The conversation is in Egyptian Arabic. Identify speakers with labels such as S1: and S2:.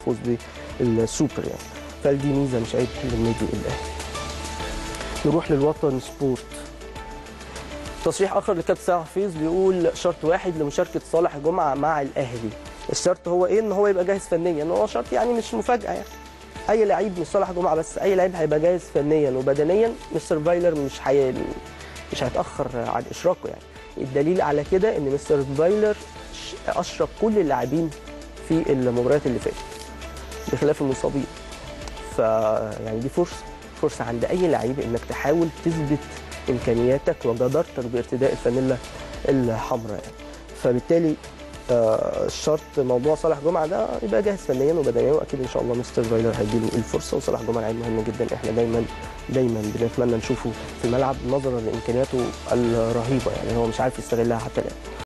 S1: الفوز بالسوبر يعني فدي ميزه مش عيب للنادي الاهلي نروح للوطن سبورت تصريح اخر لكابتن سامح حفيظ بيقول شرط واحد لمشاركه صالح جمعه مع الاهلي الشرط هو ايه ان هو يبقى جاهز فنيا هو شرط يعني مش مفاجاه يعني اي لعيب مش صالح جمعه بس اي لعيب هيبقى جاهز فنيا وبدنيا مستر فايلر مش حي... مش هيتاخر عن اشراكه يعني الدليل على كده ان مستر فايلر اشرك كل اللاعبين في المباريات اللي فاتت بخلاف المصابين ف يعني دي فرصه فرصه عند اي لعيب انك تحاول تثبت امكانياتك وجدارتك بارتداء الفانيلا الحمراء يعني فبالتالي آه، الشرط موضوع صالح جمعه ده يبقى جاهز فنيا وبدنيا واكيد ان شاء الله مستر فايلر هيديله الفرصه وصالح جمعه لعيب مهم جدا احنا دايما دايما بنتمنى نشوفه في الملعب نظرا لامكانياته الرهيبه يعني هو مش عارف يستغلها حتى الان